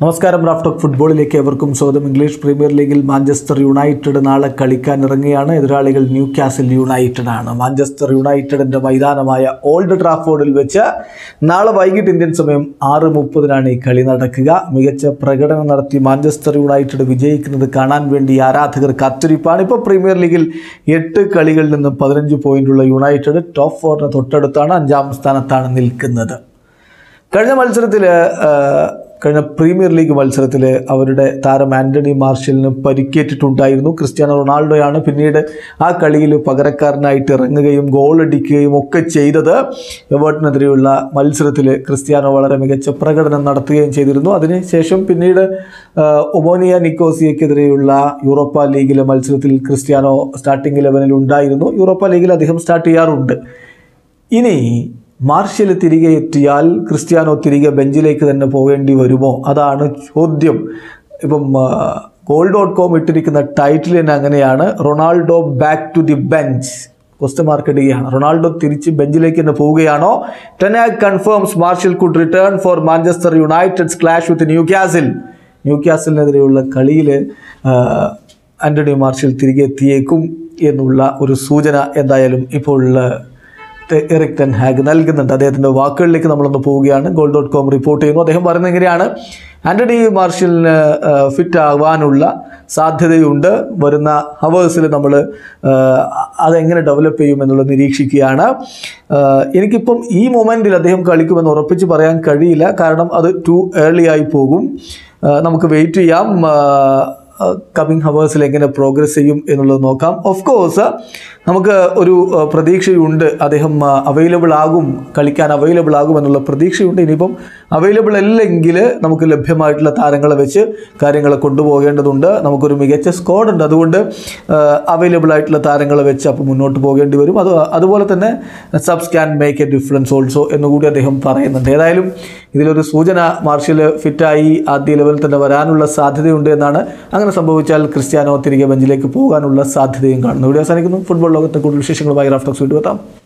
നമസ്കാരം റാഫ്റ്റോക്ക് ഫുട്ബോളിലേക്ക് എവർക്കും സ്വാഗതം ഇംഗ്ലീഷ് പ്രീമിയർ ലീഗിൽ മാഞ്ചസ്റ്റർ യുണൈറ്റഡ് നാളെ കളിക്കാൻ ഇറങ്ങുകയാണ് എതിരാളികൾ ന്യൂ കാസിൽ യുണൈറ്റഡ് ആണ് മാഞ്ചസ്റ്റർ യുണൈറ്റഡിൻ്റെ മൈതാനമായ ഓൾഡ് ട്രാഫോർഡിൽ വെച്ച് നാളെ വൈകിട്ട് ഇന്ത്യൻ സമയം ആറ് മുപ്പതിനാണ് ഈ കളി നടക്കുക മികച്ച പ്രകടനം നടത്തി മാഞ്ചസ്റ്റർ യുണൈറ്റഡ് വിജയിക്കുന്നത് കാണാൻ വേണ്ടി ആരാധകർ കാത്തിരിപ്പാണ് ഇപ്പോൾ പ്രീമിയർ ലീഗിൽ എട്ട് കളികളിൽ നിന്ന് പതിനഞ്ച് പോയിന്റുള്ള യുണൈറ്റഡ് ടോപ്പ് ഫോറിന് തൊട്ടടുത്താണ് അഞ്ചാം സ്ഥാനത്താണ് നിൽക്കുന്നത് കഴിഞ്ഞ മത്സരത്തിൽ കഴിഞ്ഞ പ്രീമിയർ ലീഗ് മത്സരത്തിൽ അവരുടെ താരം ആൻ്റണി മാർഷലിന് പരിക്കേറ്റിട്ടുണ്ടായിരുന്നു ക്രിസ്ത്യാനോ റൊണാൾഡോയാണ് പിന്നീട് ആ കളിയിൽ പകരക്കാരനായിട്ട് ഇറങ്ങുകയും ഗോൾ അടിക്കുകയും ഒക്കെ ചെയ്തത് എവേർട്ടിനെതിരെയുള്ള മത്സരത്തിൽ ക്രിസ്ത്യാനോ വളരെ മികച്ച പ്രകടനം നടത്തുകയും ചെയ്തിരുന്നു അതിനുശേഷം പിന്നീട് ആ, ഒമോനിയ നിക്കോസിയക്കെതിരെയുള്ള യൂറോപ്പ ലീഗിലെ മത്സരത്തിൽ ക്രിസ്ത്യാനോ സ്റ്റാർട്ടിംഗ് ഇലവനിൽ ഉണ്ടായിരുന്നു യൂറോപ്പ ലീഗിൽ അദ്ദേഹം സ്റ്റാർട്ട് ചെയ്യാറുണ്ട് ഇനി മാർഷ്യൽ തിരികെ എത്തിയാൽ ക്രിസ്ത്യാനോ തിരികെ ബെഞ്ചിലേക്ക് തന്നെ പോകേണ്ടി വരുമോ അതാണ് ചോദ്യം ഇപ്പം ഗോൾ ഡോട്ട് കോം ഇട്ടിരിക്കുന്ന ടൈറ്റിൽ തന്നെ അങ്ങനെയാണ് Ronaldo back to the bench question mark ഇടുകയാണ് റൊണാൾഡോ തിരിച്ച് ബെഞ്ചിലേക്ക് തന്നെ പോവുകയാണോ ten Hag confirms Martial could return for Manchester United clash with Newcastle ന്യൂ ക്യാസിലിനെതിരെയുള്ള കളിയിൽ ആൻ്റണി മാർഷ്യൽ തിരികെ എത്തിയേക്കും എന്നുള്ള ഒരു സൂചന എന്തായാലും ഇപ്പോൾ ആ, ടെ- എറിക് ടെൻ ഹാഗ് നൽകുന്നുണ്ട് അദ്ദേഹത്തിൻ്റെ വാക്കുകളിലേക്ക് നമ്മളൊന്ന് പോവുകയാണ് ഗോൾ ഡോട്ട് കോം റിപ്പോർട്ട് ചെയ്യുന്നു അദ്ദേഹം പറയുന്നത് എങ്ങനെയാണ് ആൻ്റണി മാർഷലിന് ഫിറ്റ് ആവാനുള്ള സാധ്യതയുണ്ട് വരുന്ന ഹവേഴ്സിൽ നമ്മൾ അതെങ്ങനെ ഡെവലപ്പ് ചെയ്യും എന്നുള്ളത് നിരീക്ഷിക്കുകയാണ് ആ, എനിക്കിപ്പം ഈ മൊമെൻറ്റിൽ അദ്ദേഹം കളിക്കുമെന്ന് ഉറപ്പിച്ച് പറയാൻ കഴിയില്ല കാരണം അത് ടു ഏർലി ആയി പോകും ആ, നമുക്ക് വെയിറ്റ് ചെയ്യാം കമ്മിങ് ഹവേഴ്സിൽ എങ്ങനെ പ്രോഗ്രസ് ചെയ്യും എന്നുള്ളത് നോക്കാം ഓഫ് കോഴ്സ് നമുക്ക് ഒരു ആ, പ്രതീക്ഷയുണ്ട് അദ്ദേഹം അവൈലബിൾ ആകും കളിക്കാൻ അവൈലബിൾ ആകും എന്നുള്ള പ്രതീക്ഷയുണ്ട് ഇനിയിപ്പം അവൈലബിൾ അല്ലെങ്കിൽ നമുക്ക് ലഭ്യമായിട്ടുള്ള താരങ്ങളെ വെച്ച് കാര്യങ്ങളെ കൊണ്ടുപോകേണ്ടതുണ്ട് നമുക്കൊരു മികച്ച സ്ക്വാഡ് ഉണ്ട് അതുകൊണ്ട് അവൈലബിൾ ആയിട്ടുള്ള താരങ്ങളെ വെച്ച് അപ്പോൾ മുന്നോട്ട് പോകേണ്ടി വരും അത് അതുപോലെ തന്നെ subs can make a difference also എന്നുകൂടി അദ്ദേഹം പറയുന്നുണ്ട് ഏതായാലും ഇതിലൊരു സൂചന മാർഷ്യൽ ഫിറ്റായി ആദ്യ ലെവലിൽ തന്നെ വരാനുള്ള സാധ്യതയുണ്ട് എന്നാണ് അങ്ങനെ സംഭവിച്ചാൽ ക്രിസ്ത്യാനോ തിരികെ ബെഞ്ചിലേക്ക് പോകാനുള്ള സാധ്യതയും കാണുന്നു ഇവിടെ അവസാനിക്കുന്നു ഫുട്ബോൾ ലോകത്തെ കൂടുതൽ വിശേഷങ്ങളുമായി റാഫ്റ്റോക്സ് വീണ്ടും എത്താം